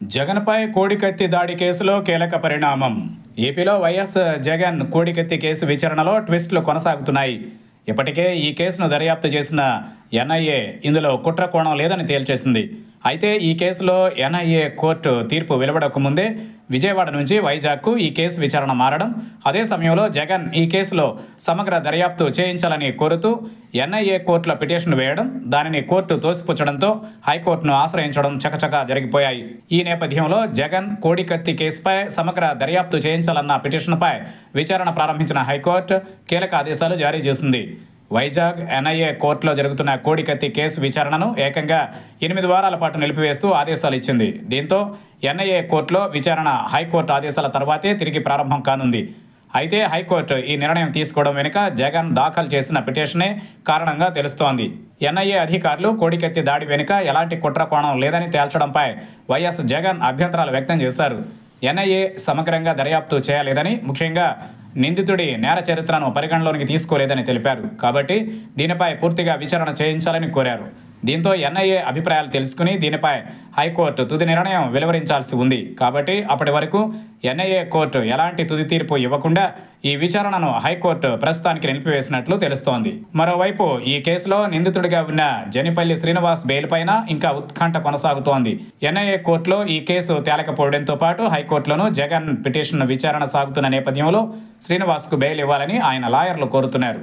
జగన్పై కోడికత్తి దాడి కేసులో కీలక పరిణామం ఏపీలో వైఎస్ జగన్ కోడికత్తి కేసు విచారణలో ట్విస్టులు కొనసాగుతున్నాయి ఇప్పటికే ఈ కేసును దర్యాప్తు చేసిన ఎన్ఐఏ ఇందులో కుట్ర కోణం లేదని తేల్చేసింది అయితే ఈ కేసులో ఎన్ఐఏ కోర్టు తీర్పు వెలువడక ముందే విజయవాడ నుంచి వైజాగ్కు ఈ కేసు విచారణ మారడం అదే సమయంలో జగన్ ఈ కేసులో సమగ్ర దర్యాప్తు చేయించాలని కోరుతూ ఎన్ఐఏ కోర్టులో పిటిషన్ వేయడం దానిని కోర్టు తోసిపుచ్చడంతో హైకోర్టును ఆశ్రయించడం చకచకా జరిగిపోయాయి ఈ నేపథ్యంలో జగన్ కోడికత్తి కేసుపై సమగ్ర దర్యాప్తు చేయించాలన్న పిటిషన్పై విచారణ ప్రారంభించిన హైకోర్టు కీలక ఆదేశాలు జారీ చేసింది వైజాగ్ ఎన్ఐఏ కోర్టులో జరుగుతున్న కోడికత్తి కేసు విచారణను ఏకంగా ఎనిమిది వారాల పాటు నిలిపివేస్తూ ఆదేశాలు ఇచ్చింది దీంతో ఎన్ఐఏ కోర్టులో విచారణ హైకోర్టు ఆదేశాల తర్వాతే తిరిగి ప్రారంభం కానుంది అయితే హైకోర్టు ఈ నిర్ణయం తీసుకోవడం వెనుక జగన్ దాఖలు చేసిన పిటిషనే కారణంగా తెలుస్తోంది ఎన్ఐఏ అధికారులు కోడికెత్తి దాడి వెనుక ఎలాంటి కుట్ర కోణం లేదని తేల్చడంపై వైఎస్ జగన్ అభ్యంతరాలు వ్యక్తం చేశారు ఎన్ఐఏ సమగ్రంగా దర్యాప్తు చేయలేదని ముఖ్యంగా నిందితుడి నేర చరిత్రను పరిగణలోనికి తీసుకోలేదని తెలిపారు కాబట్టి దీనిపై పూర్తిగా విచారణ చేయించాలని కోరారు దీంతో ఎన్ఐఏ అభిప్రాయాలు తెలుసుకుని దీనిపై హైకోర్టు తుది నిర్ణయం వెలువరించాల్సి ఉంది కాబట్టి అప్పటి వరకు ఎన్ఐఏ కోర్టు ఎలాంటి తుది తీర్పు ఇవ్వకుండా ఈ విచారణను హైకోర్టు ప్రస్తుతానికి నిలిపివేసినట్లు తెలుస్తోంది మరోవైపు ఈ కేసులో నిందితుడిగా ఉన్న జనిపల్లి శ్రీనివాస్ బెయిల్ పైన ఇంకా ఉత్కంఠ కొనసాగుతోంది ఎన్ఐఏ కోర్టులో ఈ కేసు తేలకపోవడంతో పాటు హైకోర్టులోనూ జగన్ పిటిషన్ విచారణ సాగుతున్న నేపథ్యంలో శ్రీనివాస్కు బెయిల్ ఇవ్వాలని ఆయన లాయర్లు కోరుతున్నారు